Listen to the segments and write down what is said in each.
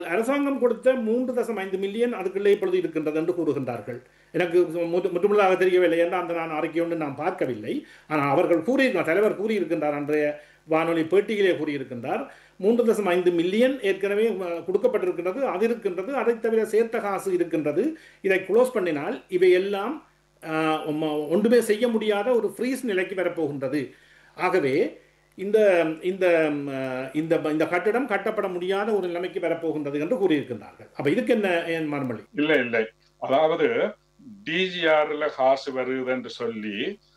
அரசாங்கம் கொடுத்த மூன்று தசம் ஐந்து மில்லியன் அதுக்குள்ளே இப்பொழுது இருக்கின்றது என்று கூறுகின்றார்கள் எனக்கு முற்று- முற்றுமுழுதாக தெரியவில்லை என்று அந்த நான் அறிக்கை ஒன்று நான் பார்க்கவில்லை ஆனால் அவர்கள் கூறி தலைவர் கூறியிருக்கின்றார் அன்றைய வானொலி பேட்டியிலே கூறியிருக்கின்றார் மூன்று தசம் ஐந்து மில்லியன் ஏற்கனவே அஹ், கொடுக்கப்பட்டிருக்கின்றது அது இருக்கின்றது அதை தவிர சேர்த்த காசு இருக்கின்றது இதை க்ளோஸ் பண்ணினால் இவை எல்லாம் அஹ், ஒம்ம- ஒன்றுமே செய்ய முடியாத ஒரு ஃப்ரீஸ் நிலைக்கு வரப்போகின்றது ஆகவே இந்த இந்த அஹ், இந்த இந்த கட்டிடம் கட்டப்பட முடியாத ஒரு நிலைமைக்கு வரப்போகின்றது என்று கூறியிருக்கின்றார்கள் அப்ப இதுக்கு என்ன என் மறுமொழி இல்ல இல்லை அதாவது டிஜிஆர்ல காசு வருதுன்னு சொல்லி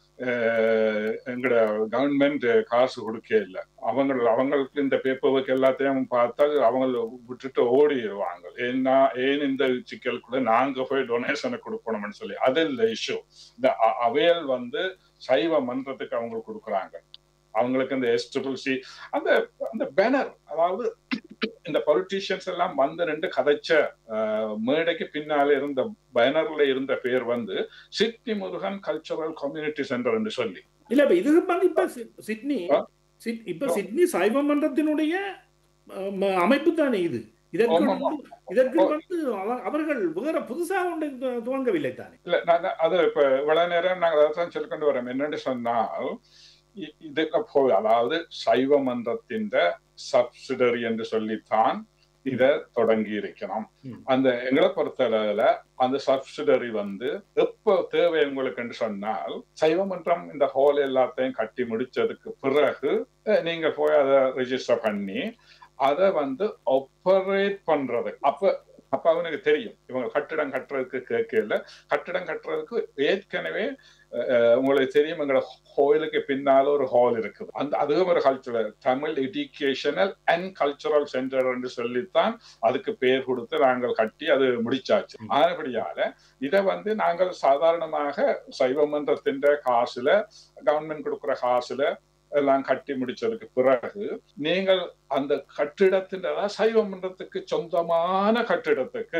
அஹ், எங்கட கவர்மெண்ட் காசு கொடுக்க இல்லை அவங்க அவங்களுக்கு இந்த பேப்பர் ஒர்க் எல்லாத்தையும் பார்த்தா அவங்க விட்டுட்டு ஓடிடுவாங்க ஏன்னா ஏன் இந்த சிக்கலுக்குள்ள நாங்க போய் டொனேஷனை கொடுக்கணும்னு சொல்லி அது இல்லை இஷ்யூ இந்த அ- அவையல் வந்து சைவ மன்றத்துக்கு அவங்களுக்கு கொடுக்குறாங்க அவங்களுக்கு இந்த எஸ் ட்ரிபிள் சி அந்த அந்த பேனர் அதாவது இந்த பொலிட்டீஷியன்ஸ் எல்லாம் வந்து ரெண்டு கதைச்ச அஹ், மேடைக்கு பின்னால இருந்த பேனர்ல இருந்த பேர் வந்து Sydney Murugan cultural community centre என்று சொல்லி இல்ல இப்ப இது வந்து இப்ப சி- சிட்னி ஆ? சிட்- இப்ப சிட்னி சைவ மன்றத்தினுடைய அஹ், ம- அமைப்பு தானே இது இதற்கு ஆமா, வந்து- இதற்கு வந்து அவ- அவர்கள் வேற புதுசாக ஒன்றை து- துவங்கவில்லை தானே இல்ல நான் நான் அது இப்ப இவ்வளவு நேரம் நாங்க அதான் சொல்லிக்கொண்டு வரோம் என்னன்னு சொன்னால் இ- இதுக்கு போய் அதாவது சைவ மன்றத்தின் சப்சிடரி என்று சொல்லித்தான் இத தொடங்கி இருக்கணும் ம். அந்த எங்களை பொறுத்தளவுல அந்த சப்சிடரி வந்து எப்போ தேவை உங்களுக்கு என்று சொன்னால் சைவ மன்றம் இந்த ஹால் எல்லாத்தையும் கட்டி முடிச்சதுக்கு பிறகு அஹ், நீங்க போய் அதை ரெஜிஸ்டர் பண்ணி அதை வந்து ஆப்பரேட் பண்றது அப்ப அப்ப அவனுக்கு தெரியும் இவங்க கட்டிடம் கட்டுறதுக்கு கேட்கல கட்டிடம் கட்டுறதுக்கு ஏற்கனவே அஹ், உங்களுக்கு தெரியும் எங்களோட கோயிலுக்கு பின்னால ஒரு ஹால் இருக்குது அந்த அதுவும் ஒரு cultural Tamil educational and cultural centre என்று சொல்லித்தான் அதுக்கு பேர் கொடுத்து நாங்கள் கட்டி அது முடிச்சாச்சு ம். ஆனபடியால இதை வந்து நாங்கள் சாதாரணமாக சைவ மன்றத்தின் காசுல கவர்மெண்ட் கொடுக்குற காசுல எல்லாம் கட்டி முடிச்சதுக்கு பிறகு நீங்கள் அந்த கட்டிடத்தின் அதாவது சைவ மன்றத்துக்கு சொந்தமான கட்டிடத்துக்கு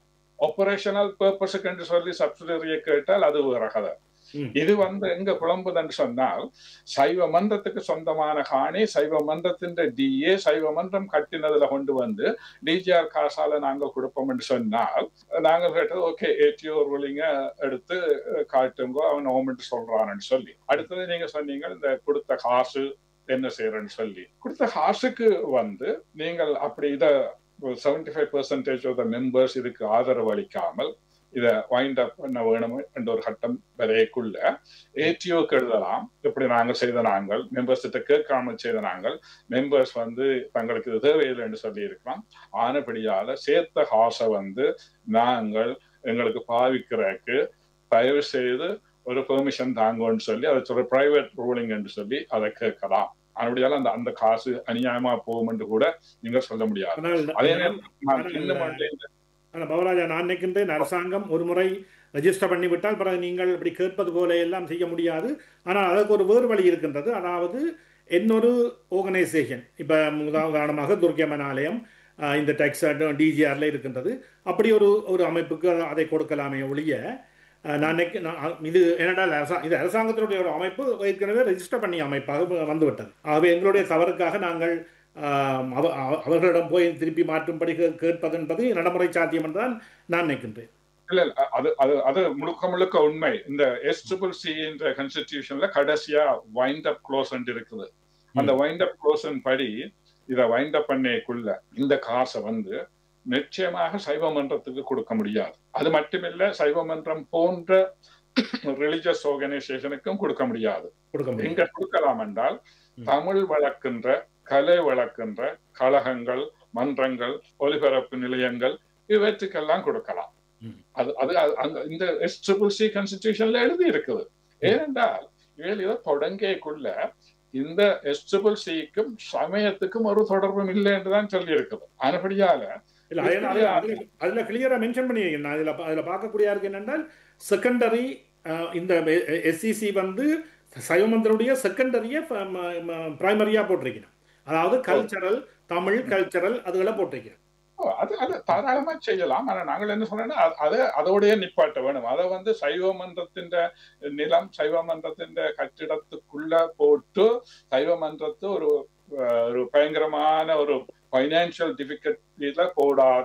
ஆபரேஷனல் பர்பஸுக்கு என்று சொல்லி சப்சிடரியை கேட்டால் அது வேற கதை ம். இது வந்து எங்க புலம்புதுன்னு சொன்னால் சைவ மன்றத்துக்கு சொந்தமான காணி சைவ மன்றத்தின் டிஏ சைவ மன்றம் கட்டினதுல கொண்டு வந்து டிஜிஆர் காசால நாங்கள் கொடுப்போம் என்று சொன்னால் நாங்கள் கேட்டது ஓகே ஏடிஓ ரூலிங்க எடுத்து காட்டுங்கோ அவன் ஓமெண்ட் சொல்றான்னு சொல்லி அடுத்தது நீங்க சொன்னீங்க இந்த கொடுத்த காசு என்ன செய்யறேன்னு சொல்லி கொடுத்த காசுக்கு வந்து நீங்கள் அப்படி இத seventy five percentage of the members இதுக்கு ஆதரவு அளிக்காமல் இதை வைண்ட் அப் பண்ண வேணும் என்ற ஒரு கட்டம் வரைக்குள்ள ஏடிஓக்கு எழுதலாம் இப்படி நாங்கள் செய்த நாங்கள் மெம்பர்ஸ் கிட்ட கேட்காமல் செய்த நாங்கள் மெம்பர்ஸ் வந்து தங்களுக்கு இது தேவையில்லை என்று சொல்லி இருக்கலாம் ஆனபடியால சேர்த்த காசை வந்து நாங்கள் எங்களுக்கு பாவிக்கிறதுக்கு தயவு செய்து ஒரு பெர்மிஷன் தாங்கன்னு சொல்லி அதை சொல்ற பிரைவேட் ரூலிங் என்று சொல்லி அதை கேட்கலாம் ஆனபடியால அந்த அந்த காசு அநியாயமா போகும் என்று கூட நீங்க சொல்ல முடியாது ஆனால் அதே ஆனால் நேரம் நான் ஆனால் இன்னும் ஒன்றை ஆனால் பவராஜா நான் நினைக்கின்றேன் அரசாங்கம் ஒரு முறை ரெஜிஸ்டர் பண்ணிவிட்டால் பிறகு நீங்கள் இப்படி கேட்பது போல எல்லாம் செய்ய முடியாது ஆனால் அதற்கு ஒரு வேறு வழி இருக்கின்றது அதாவது இன்னொரு ஆர்கனைசேஷன் இப்போ உதாரணமாக துர்க்கியம்மன் ஆலயம் அஹ், இந்த டெக்ஸ் டிஜிஆரில் இருக்கின்றது அப்படி ஒரு ஒரு அமைப்புக்கு அதை- அதை கொடுக்கலாமே ஒழிய அஹ், நான் நினைக்க நான் இது என்னடா அரசா இது அரசாங்கத்தினுடைய ஒரு அமைப்பு ஏற்கனவே ரெஜிஸ்டர் பண்ணிய அமைப்பாக வந்துவிட்டது ஆகவே எங்களுடைய தவறுக்காக நாங்கள் ஆம், அவ- அவ- அவர்களிடம் போய் திருப்பி மாற்றும்படி கே- கேட்பது என்பது நடைமுறை சாத்தியம் என்றுதான் நான் நினைக்கின்றேன் இல்ல இல்ல, அது அது அது முழுக்க முழுக்க உண்மை இந்த எஸ் ட்ரிபிள் சி என்ற கான்ஸ்டிடியூஷன்ல கடைசியா வைண்ட் அப் க்ளோஸ் இருக்குது அந்த வைண்ட் அப் க்ளோஸ் படி இத வைண்ட் அப் பண்ணேக்குள்ள இந்த காசை வந்து நிச்சயமாக சைவ மன்றத்துக்கு கொடுக்க முடியாது அது மட்டுமில்ல சைவ மன்றம் போன்ற ரிலிஜியஸ் ஆர்கனைசேஷனுக்கும் கொடுக்க முடியாது கொடுக்க முடியும் எங்க கொடுக்கலாம் என்றால் ம். தமிழ் வளர்க்கின்ற கலை வளர்க்கின்ற கழகங்கள் மன்றங்கள் ஒலிபரப்பு நிலையங்கள் இவற்றுக்கெல்லாம் கொடுக்கலாம் ம். அது அது அது- அந்த இந்த எஸ் ட்ரிபிள் சி கான்ஸ்டிடியூஷன்ல எழுதி இருக்குது ஏனென்றால் இவள் இதை தொடங்கியக்குள்ள இந்த எஸ் ட்ரிபிள் சிக்கும் சமயத்துக்கும் ஒரு தொடர்பும் இல்லை என்றுதான் சொல்லி இருக்குது அதுபடியால இல்ல அது- அது- அதுல அதுல கிளியரா மென்ஷன் பண்ணியிருக்கேன் நான் இதுல பா- அதுல பார்க்கக்கூடிய இருக்கு என்னென்றால் செகண்டரி இந்த எஸ்சிசி வந்து சைவமந்தனுடைய செகண்டரிய பிரைமரியா போட்டிருக்கணும் அதாவது கல்ச்சரல் தமிழ் கல்ச்சரல் அதுகளை போட்டிருக்கிறேன் ஓ, அது அது தாராளமா செய்யலாம் ஆனா நாங்கள் என்ன சொன்னோம்னா அது- அது அதோடைய நிப்பாட்ட வேணும் அதை வந்து சைவ மன்றத்தின் நிலம் சைவ மன்றத்தின் கட்டிடத்துக்குள்ள போட்டு சைவ மன்றத்து ஒரு அஹ், ஒரு பயங்கரமான ஒரு ஃபைனான்சியல் டிஃபிகல்ட்டில போடாத